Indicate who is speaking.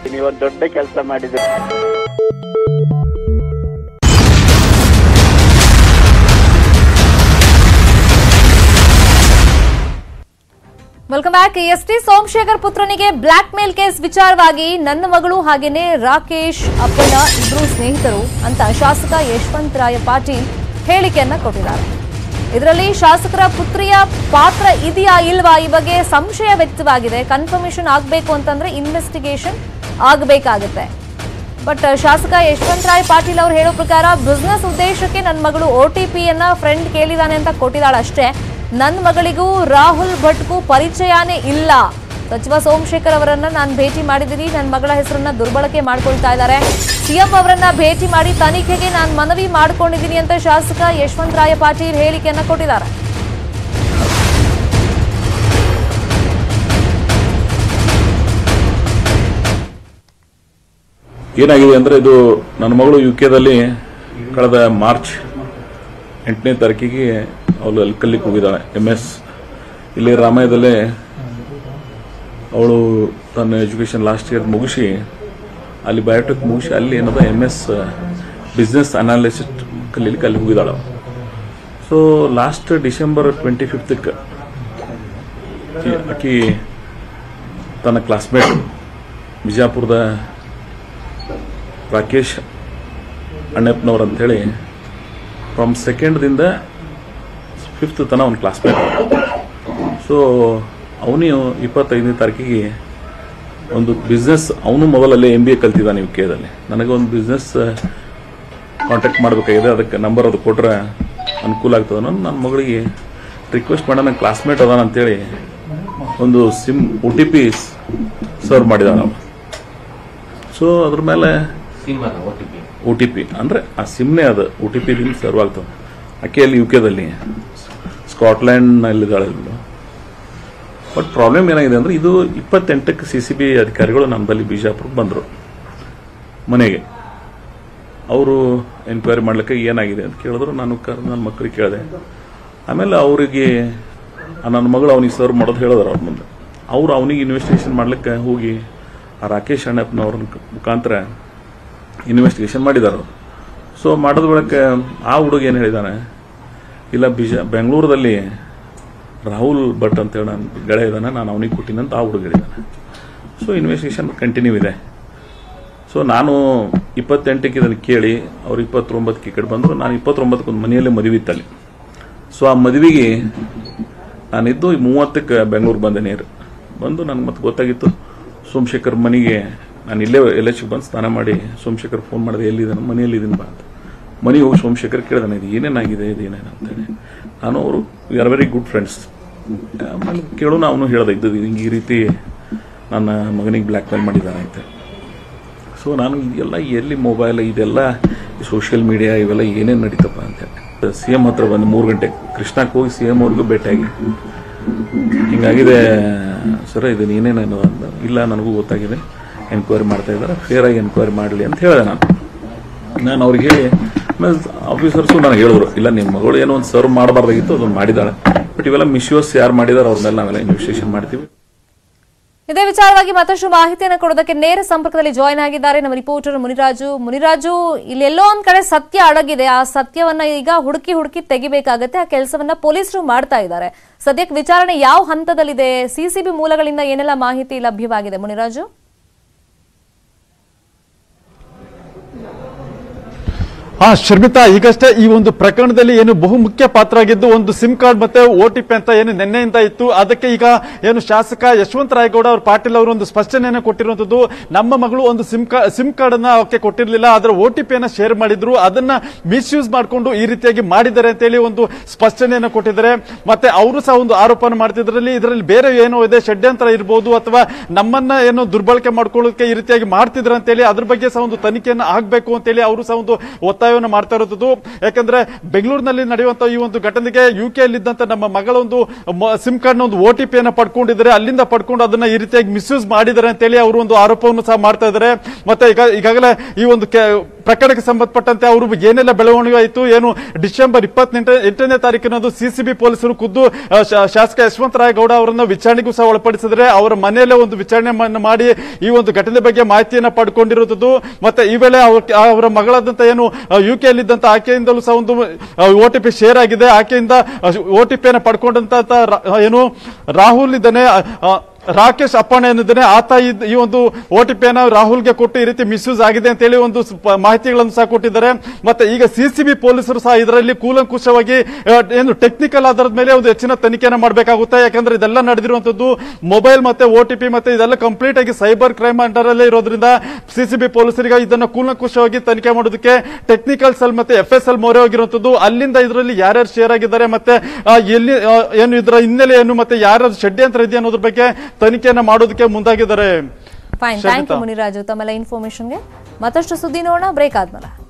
Speaker 1: ನೀವೊಂದು ದೊಡ್ಡ ಕೆಲಸ ಮಾಡಿದ್ರಿ
Speaker 2: welcome back S T Somashekar ಪುತ್ರನಿಗೆ ಬ್ಲಾಕ್ ಮೇಲ್ ಕೇಸ್ ವಿಚಾರವಾಗಿ ನನ್ನ ಮಗಳು ಹಾಗೇನೆ ರಾಕೇಶ್ ಅಪ್ಪನ ಇಬ್ರು ಸ್ನೇಹಿತರು ಅಂತ ಶಾಸಕ ಯಶವಂತ ರಾಯ ಪಾಟೀಲ್ ಹೇಳಿಕೆಯನ್ನ ಕೊಟ್ಟಿದ್ದಾರೆ ಇದರಲ್ಲಿ ಶಾಸಕರ ಪುತ್ರಿಯ ಪಾತ್ರ ಇದೆಯಾ ಇಲ್ವಾ ಈ ಬಗ್ಗೆ ಸಂಶಯ ವ್ಯಕ್ತವಾಗಿದೆ ಕನ್ಫರ್ಮೇಶನ್ ಆಗಬೇಕು ಅಂತಂದ್ರೆ ಇನ್ವೆಸ್ಟಿಗೇಷನ್ ಆಗಬೇಕಾಗುತ್ತೆ ಬಟ್ ಶಾಸಕ ಯಶವಂತ ರಾಯ್ ಪಾಟೀಲ್ ಅವರು ಹೇಳೋ ಪ್ರಕಾರ ಬಿಸ್ನೆಸ್ ಉದ್ದೇಶಕ್ಕೆ ನನ್ನ ಮಗಳು ಒ ಟಿ ಪಿಯನ್ನ ಫ್ರೆಂಡ್ ಕೇಳಿದಾನೆ ಅಂತ ಕೊಟ್ಟಿದ್ದಾಳೆ ಅಷ್ಟೇ ನನ್ನ ಮಗಳಿಗೂ ರಾಹುಲ್ ಭಟ್ಗೂ ಪರಿಚಯನೇ ಇಲ್ಲ ಸಚಿವ ಸೋಮಶೇಖರ್ ಅವರನ್ನ ನಾನು ಭೇಟಿ ಮಾಡಿದ್ದೀನಿ ನನ್ನ ಮಗಳ ಹೆಸರನ್ನ ದುರ್ಬಳಕೆ ಮಾಡ್ಕೊಳ್ತಾ ಇದ್ದಾರೆ ಸಿಎಂ ಅವರನ್ನ ಭೇಟಿ ಮಾಡಿ ತನಿಖೆಗೆ ನಾನು ಮನವಿ ಮಾಡ್ಕೊಂಡಿದ್ದೀನಿ ಅಂತ ಶಾಸಕ ಯಶವಂತ ರಾಯ ಪಾಟೀಲ್ ಹೇಳಿಕೆಯನ್ನ ಕೊಟ್ಟಿದ್ದಾರೆ
Speaker 3: ಏನಾಗಿದೆ ಅಂದರೆ ಇದು ನನ್ನ ಮಗಳು ಯು ಕೆದಲ್ಲಿ ಕಳೆದ ಮಾರ್ಚ್ ಎಂಟನೇ ತಾರೀಕಿಗೆ ಅವಳು ಅಲ್ಲಿ ಕಲಿಕ್ಕೆ ಹೋಗಿದ್ದಾಳೆ ಎಮ್ ಎಸ್ ಇಲ್ಲಿ ರಾಮಾಯಣದಲ್ಲೇ ಅವಳು ತನ್ನ ಎಜುಕೇಷನ್ ಲಾಸ್ಟ್ ಇಯರ್ ಮುಗಿಸಿ ಅಲ್ಲಿ ಬಯೋಟೆಕ್ ಮುಗಿಸಿ ಅಲ್ಲಿ ಏನದ ಎಮ್ ಎಸ್ ಬಿಸ್ನೆಸ್ ಅನಾಲಿಸಿಸ್ಟ್ ಕಲೀಲಿಕ್ಕೆ ಅಲ್ಲಿ ಹೋಗಿದ್ದಾಳೆ ಅವಳು. ಸೊ ಲಾಸ್ಟ್ ಡಿಸೆಂಬರ್ ಟ್ವೆಂಟಿ ಫಿಫ್ತಕ್ಕೆ ಆಕಿ ತನ್ನ ಕ್ಲಾಸ್ಮೇಟ್ ಬಿಜಾಪುರದ ರಾಕೇಶ್ ಅಣ್ಣಪ್ಪನವ್ರು ಅಂಥೇಳಿ ಫ್ರಮ್ ಸೆಕೆಂಡ್ದಿಂದ ಫಿಫ್ತ್ ತನ ಒಂದು ಕ್ಲಾಸ್ಮೇಟ್ ಸೊ ಅವನು ಇಪ್ಪತ್ತೈದನೇ ತಾರೀಕಿಗೆ ಒಂದು ಬಿಸ್ನೆಸ್ ಅವನು ಮೊದಲಲ್ಲೇ ಎಂ ಬಿ ಎ ಕಲ್ತಿದ್ದಾನೆ ಯು ಕೆದಲ್ಲಿ ನನಗೆ ಒಂದು ಬಿಸ್ನೆಸ್ ಕಾಂಟ್ಯಾಕ್ಟ್ ಮಾಡಬೇಕಾಗಿದೆ ಅದಕ್ಕೆ ನಂಬರ್ ಅದು ಕೊಟ್ರೆ ಅನುಕೂಲ ಆಗ್ತದೆ ಅನ್ನೋ ನನ್ನ ಮಗಳಿಗೆ ರಿಕ್ವೆಸ್ಟ್ ಮಾಡೋಣ ನನ್ನ ಕ್ಲಾಸ್ಮೇಟ್ ಅದಾನ ಅಂತೇಳಿ ಒಂದು SIM O T P serve ಮಾಡಿದಾನ ಅವನು ಸೊ ಅದ್ರ ಮೇಲೆ ಒ ಟಿ ಪಿ ಅಂದರೆ ಆ ಸಿಮ್ನೇ ಅದು ಒ ಟಿ ಪಿ ಸರ್ವ್ ಆಗ್ತದೆ ಆಕೆ ಅಲ್ಲಿ ಯು ಕೆದಲ್ಲಿ ಸ್ಕಾಟ್ಲ್ಯಾಂಡ್ನಲ್ಲಿದ್ದಾಳೆ ಇವಳು ಬಟ್ ಪ್ರಾಬ್ಲಮ್ ಏನಾಗಿದೆ ಅಂದರೆ ಇದು ಇಪ್ಪತ್ತೆಂಟಕ್ಕೆ ಸಿ ಸಿ ಬಿ ಅಧಿಕಾರಿಗಳು ನಮ್ಮದಲ್ಲಿ ಬಿಜಾಪುರಕ್ಕೆ ಬಂದರು ಮನೆಗೆ ಅವರು ಎನ್ಕ್ವೈರಿ ಮಾಡ್ಲಿಕ್ಕೆ ಏನಾಗಿದೆ ಅಂತ ಕೇಳಿದ್ರು ನಾನು ಕರ್ ನನ್ನ ಮಕ್ಕಳಿಗೆ ಕೇಳಿದೆ ಆಮೇಲೆ ಅವರಿಗೆ ನನ್ನ ಮಗಳು ಅವನಿಗೆ ಸರ್ವ್ ಮಾಡೋದು ಹೇಳಿದ್ರು ಅವ್ರ ಮುಂದೆ ಅವ್ರು ಅವನಿಗೆ ಇನ್ವೆಸ್ಟಿಗೇಷನ್ ಮಾಡ್ಲಿಕ್ಕೆ ಹೋಗಿ ಆ ರಾಕೇಶ್ ಅಣ್ಣಪ್ಪನವ್ರ ಮುಖಾಂತರ ಇನ್ವೆಸ್ಟಿಗೇಷನ್ ಮಾಡಿದ್ದಾರೆ ಸೊ ಮಾಡೋದ್ ಬಳಕ ಆ ಹುಡುಗ ಏನು ಹೇಳಿದಾನೆ ಇಲ್ಲ ಬಿಜ ಬೆಂಗಳೂರಲ್ಲಿ ರಾಹುಲ್ ಭಟ್ ಅಂತೇಳಿ ನಾನು ಗೆಳೆಯ ಇದ್ದಾನೆ ನಾನು ಅವನಿಗೆ ಕೊಟ್ಟಿನಂತ ಆ ಹುಡುಗ ಹೇಳಿದ್ದಾನೆ ಸೊ ಇನ್ವೆಸ್ಟಿಗೇಷನ್ ಕಂಟಿನ್ಯೂ ಇದೆ ಸೊ ನಾನು ಇಪ್ಪತ್ತೆಂಟಕ್ಕೆ ಇದನ್ನು ಕೇಳಿ ಅವ್ರು ಇಪ್ಪತ್ತೊಂಬತ್ತಕ್ಕೆ ಈ ಕಡೆ ಬಂದರು ನಾನು ಇಪ್ಪತ್ತೊಂಬತ್ತಕ್ಕೆ ಒಂದು ಮನೆಯಲ್ಲೇ ಮದುವೆ ಇತ್ತಲ್ಲಿ ಸೊ ಆ ಮದುವೆಗೆ ನಾನಿದ್ದು ಮೂವತ್ತಕ್ಕೆ ಬೆಂಗಳೂರು ಬಂದೆ ನೇರು ಬಂದು ನನಗೆ ಮತ್ತೆ ಗೊತ್ತಾಗಿತ್ತು ಸೋಮಶೇಖರ್ ಮನೆಗೆ ನಾನು ಇಲ್ಲೇ ಎಲ್ ಎಚ್ ಬಂದು ಸ್ನಾನ ಮಾಡಿ ಸೋಮಶೇಖರ್ ಫೋನ್ ಮಾಡಿದೆ ಎಲ್ಲಿದ್ದಾನೆ ಮನೆಯಲ್ಲಿ ಇದೀನಿ ಬಾ ಅಂತ ಮನೆಗೆ ಹೋಗಿ ಸೋಮಶೇಖರ್ ಕೇಳಿದಾನೆ ಇದು ಏನೇನಾಗಿದೆ ಇದು ಏನೇನು ಅಂತೇಳಿ ನಾನು ಅವರು we are very good friends ಆಮೇಲೆ ಕೇಳೋಣ ಅವನು ಹೇಳ್ದೆ ಇದ್ದದ್ದು ಹಿಂಗೆ ಈ ರೀತಿ ನನ್ನ ಮಗನಿಗೆ ಬ್ಲ್ಯಾಕ್ ಮೇಲ್ ಮಾಡಿದ್ದಾನೆ ಅಂತ ಸೊ ನಾನು ಇದೆಲ್ಲ ಎಲ್ಲಿ ಮೊಬೈಲ್ ಇದೆಲ್ಲ ಸೋಷಿಯಲ್ ಮೀಡಿಯಾ ಇವೆಲ್ಲ ಏನೇನು ನಡೀತಪ್ಪ ಅಂತೇಳಿ ಸಿ ಎಂ ಹತ್ರ ಬಂದು ಮೂರು ಗಂಟೆ ಕೃಷ್ಣಕ್ಕೆ ಹೋಗಿ ಸಿ ಎಂ ಅವ್ರಿಗೂ ಭೇಟಿಯಾಗಿ ಹಿಂಗಾಗಿದೆ ಸರ್ ಇದು ನೀನೇನೇನು ಅಂದ ಇಲ್ಲ ನನಗೂ ಗೊತ್ತಾಗಿದೆ ಎನ್ಕ್ವೈರಿ ಮಾಡ್ತಾ ಇದ್ದಾರೆ ಫೇರ್ ಆಗಿ ಎನ್ಕ್ವೈರಿ ಮಾಡಲಿ ಅಂತ ಹೇಳಿದೆ ನಾನು ನಾನು ಅವ್ರಿಗೆ ಹೇಳಿ ಆಮೇಲೆ ಆಫೀಸರ್ಸು ನನಗೆ ಹೇಳಿದ್ರು ಇಲ್ಲ ನಿಮ್ಮ ಮಗಳು ಏನೋ ಒಂದು ಸರ್ವ್ ಮಾಡಬಾರ್ದಾಗಿತ್ತು ಅದನ್ನು ಮಾಡಿದಾಳೆ ಬಟ್ ಇವೆಲ್ಲ ಮಿಸ್ಯೂಸ್ ಯಾರು ಮಾಡಿದಾರೆ ಅವ್ರ ಮೇಲೆ ನಾವೆಲ್ಲ ಇನ್ವೆಸ್ಟಿಗೇಷನ್ ಮಾಡ್ತೀವಿ
Speaker 2: ಇದೇ ವಿಚಾರವಾಗಿ ಮತ್ತಷ್ಟು ಮಾಹಿತಿಯನ್ನು ಕೊಡೋದಕ್ಕೆ ನೇರ ಸಂಪರ್ಕದಲ್ಲಿ ಜಾಯ್ನ್ ಆಗಿದ್ದಾರೆ ನಮ್ಮ ರಿಪೋರ್ಟರ್ ಮುನಿರಾಜು ಮುನಿರಾಜು ಇಲ್ಲೆಲ್ಲೋ ಒಂದ್ ಕಡೆ ಸತ್ಯ ಅಡಗಿದೆ ಆ ಸತ್ಯವನ್ನ ಈಗ ಹುಡುಕಿ ಹುಡುಕಿ ತೆಗಿಬೇಕಾಗತ್ತೆ ಆ ಕೆಲಸವನ್ನ ಪೊಲೀಸರು ಮಾಡ್ತಾ ಇದ್ದಾರೆ ಸದ್ಯಕ್ಕೆ ವಿಚಾರಣೆ ಯಾವ ಹಂತದಲ್ಲಿದೆ ಸಿಸಿಬಿ ಮೂಲಗಳಿಂದ ಏನೆಲ್ಲ ಮಾಹಿತಿ ಲಭ್ಯವಾಗಿದೆ ಮುನಿರಾಜು
Speaker 4: ಹಾ ಶರ್ಮಿತಾ ಈಗಷ್ಟೇ ಈ ಒಂದು ಪ್ರಕರಣದಲ್ಲಿ ಏನು ಬಹುಮುಖ್ಯ ಪಾತ್ರ ಆಗಿದ್ದು ಒಂದು ಸಿಮ್ ಕಾರ್ಡ್ ಮತ್ತೆ ಓ ಟಿ ಪಿ ಅಂತ ಏನು ನಿನ್ನೆಯಿಂದ ಇತ್ತು ಅದಕ್ಕೆ ಈಗ ಏನು ಶಾಸಕ ಯಶವಂತ ರಾಯಗೌಡ ಅವ್ರ ಪಾಟೀಲ್ ಅವರು ಒಂದು ಸ್ಪಷ್ಟನೆಯನ್ನು ಕೊಟ್ಟಿರುವಂತದ್ದು ನಮ್ಮ ಮಗಳು ಒಂದು ಸಿಮ್ ಕಾರ್ಡ್ ಸಿಮ್ ಕಾರ್ಡ್ ಅನ್ನ ಅವಕ್ಕೆ ಕೊಟ್ಟಿರಲಿಲ್ಲ ಅದರ ಓ ಟಿ ಪಿಯನ್ನ ಶೇರ್ ಮಾಡಿದ್ರು ಅದನ್ನ ಮಿಸ್ಯೂಸ್ ಮಾಡಿಕೊಂಡು ಈ ರೀತಿಯಾಗಿ ಮಾಡಿದ್ದಾರೆ ಅಂತೇಳಿ ಒಂದು ಸ್ಪಷ್ಟನೆಯನ್ನು ಕೊಟ್ಟಿದ್ದಾರೆ ಮತ್ತೆ ಅವರು ಸಹ ಒಂದು ಆರೋಪನ ಮಾಡ್ತಿದ್ರಲ್ಲಿ ಇದರಲ್ಲಿ ಬೇರೆ ಏನೋ ಇದೆ ಷಡ್ಯಂತರ ಇರಬಹುದು ಅಥವಾ ನಮ್ಮನ್ನ ಏನೋ ದುರ್ಬಳಕೆ ಮಾಡ್ಕೊಳ್ಳೋಕೆ ಈ ರೀತಿಯಾಗಿ ಮಾಡ್ತಿದ್ರು ಅಂತೇಳಿ ಅದ್ರ ಬಗ್ಗೆ ಸಹ ಒಂದು ತನಿಖೆಯನ್ನು ಆಗ್ಬೇಕು ಅಂತೇಳಿ ಅವರು ಸಹ ಒಂದು ಒತ್ತಾಯವನ್ನು ಮಾಡ್ತಾ ಇರೋದು ಯಾಕಂದ್ರೆ ಬೆಂಗಳೂರಿನಲ್ಲಿ ನಡೆಯುವಂತ ಈ ಒಂದು ಘಟನೆಗೆ ಯು ಕೆ ಅಲ್ಲಿದ್ದಂತ ನಮ್ಮ ಮಗಳ ಒಂದು ಸಿಮ್ ಕಾರ್ಡ್ ನ ಒಂದು ಓ ಟಿ ಪಿಯನ್ನು ಪಡ್ಕೊಂಡಿದ್ದಾರೆ ಅಲ್ಲಿಂದ ಪಡ್ಕೊಂಡು ಅದನ್ನ ಈ ರೀತಿಯಾಗಿ ಮಿಸ್ಯೂಸ್ ಮಾಡಿದ್ದಾರೆ ಅಂತೇಳಿ ಅವರು ಒಂದು ಆರೋಪವನ್ನು ಸಹ ಮಾಡ್ತಾ ಇದ್ದಾರೆ ಮತ್ತೆ ಈಗ ಈಗಾಗಲೇ ಈ ಒಂದು ಕೆ- ಪ್ರಕರಣಕ್ಕೆ ಸಂಬಂಧಪಟ್ಟಂತೆ ಅವರು ಏನೆಲ್ಲ ಬೆಳವಣಿಗೆ ಆಯಿತು ಏನು ಡಿಸೆಂಬರ್ ಇಪ್ಪತ್ತೆಂಟ ಎಂಟನೇ ತಾರೀಕಿನದು ಸಿಸಿಬಿ ಪೊಲೀಸರು ಖುದ್ದು ಆ, ಶಾ- ಶಾಸಕ ಯಶವಂತರಾಯ ಗೌಡ ಅವರನ್ನ ವಿಚಾರಣೆಗೂ ಸಹ ಒಳಪಡಿಸಿದ್ರೆ ಅವರ ಮನೆಯಲ್ಲೇ ಒಂದು ವಿಚಾರಣೆ ಮಾ- ಮಾಡಿ ಈ ಒಂದು ಘಟನೆ ಬಗ್ಗೆ ಮಾಹಿತಿಯನ್ನ ಪಡ್ಕೊಂಡಿರುವುದು ಮತ್ತೆ ಈ ವೇಳೆ ಅವ್ರ- ಅವರ ಮಗಳಾದಂತ ಏನು ಯು ಕೆ ಅಲ್ಲಿದ್ದಂತ ಆಕೆಯಿಂದಲೂ ಸಹ ಒಂದು ಓ ಟಿ ಪಿ ಶೇರ್ ಆಗಿದೆ ಆಕೆಯಿಂದ ಓ ಟಿ ಪಿಯನ್ನು ಪಡ್ಕೊಂಡಂತ ರ- ಏನು ರಾಹುಲ್ ಇದ್ದಾನೆ ಆ, ಆ, ರಾಕೇಶ್ ಅಪ್ಪಣ್ಣ ಏನಿದ್ದಾನೆ ಆತ ಇದ್- ಈ ಒಂದು ಓ ಟಿ ಪಿಯನ್ನು ರಾಹುಲ್ಗೆ ಕೊಟ್ಟು ಈ ರೀತಿ ಮಿಸ್ಯೂಸ್ ಆಗಿದೆ ಅಂತ ಹೇಳಿ ಒಂದು ಸ- ಮಾಹಿತಿಗಳನ್ನು ಸಹ ಕೊಟ್ಟಿದ್ದಾರೆ ಮತ್ತೆ ಈಗ ಸಿಸಿಬಿ ಪೊಲೀಸರು ಸಹ ಇದರಲ್ಲಿ ಕೂಲಂಕುಷವಾಗಿ ಆ, ಏನು ಟೆಕ್ನಿಕಲ್ ಆಧಾರದ ಮೇಲೆ ಒಂದು ಹೆಚ್ಚಿನ ತನಿಖೆಯನ್ನು ಮಾಡಬೇಕಾಗುತ್ತೆ ಯಾಕಂದ್ರೆ ಇದೆಲ್ಲ ನಡೆದಿರುವಂತದ್ದು ಮೊಬೈಲ್ ಮತ್ತೆ ಓ ಟಿ ಪಿ ಮತ್ತೆ ಇದೆಲ್ಲ ಕಂಪ್ಲೀಟ್ ಆಗಿ ಸೈಬರ್ ಕ್ರೈಮ್ ಅಂಡರ್ ಅಲ್ಲೇ ಇರೋದ್ರಿಂದ ಸಿಸಿಬಿ ಪೊಲೀಸರಿಗೆ ಇದನ್ನ ಕೂಲಂಕುಷವಾಗಿ ತನಿಖೆ ಮಾಡೋದಕ್ಕೆ ಟೆಕ್ನಿಕಲ್ ಸೆಲ್ ಮತ್ತೆ ಎಫ್ ಎಸ್ ಎಲ್ ಮೊರೆ ಹೋಗಿರುವಂತದ್ದು ಅಲ್ಲಿಂದ ಇದರಲ್ಲಿ ಯಾರ್ಯಾರು ಶೇರ್ ಆಗಿದ್ದಾರೆ ಮತ್ತೆ ಆ, ಎಲ್ಲಿ ಆ, ಏನು ಇದರ ಹಿನ್ನೆಲೆ ಏನು ಮತ್ತೆ ಯಾರ್ಯಾರು ಷಡ್ಯಂತ್ರ ಇದೆ ಅನ್ನೋದ್ರ ಬಗ್ಗೆ ತನಿಖೆಯನ್ನ ಮಾಡೋದಕ್ಕೆ ಮುಂದಾಗಿದ್ದಾರೆ
Speaker 2: ಫೈನ್ ಥ್ಯಾಂಕ್ ಯು ಮುನಿರಾಜು ತಮ್ಮೆಲ್ಲ ಇನ್ಫಾರ್ಮೇಶನ್ಗೆ ಮತ್ತಷ್ಟು ಸುದ್ದಿ ನೋಡೋಣ ಬ್ರೇಕ್ ಆದ್ಮೇಲೆ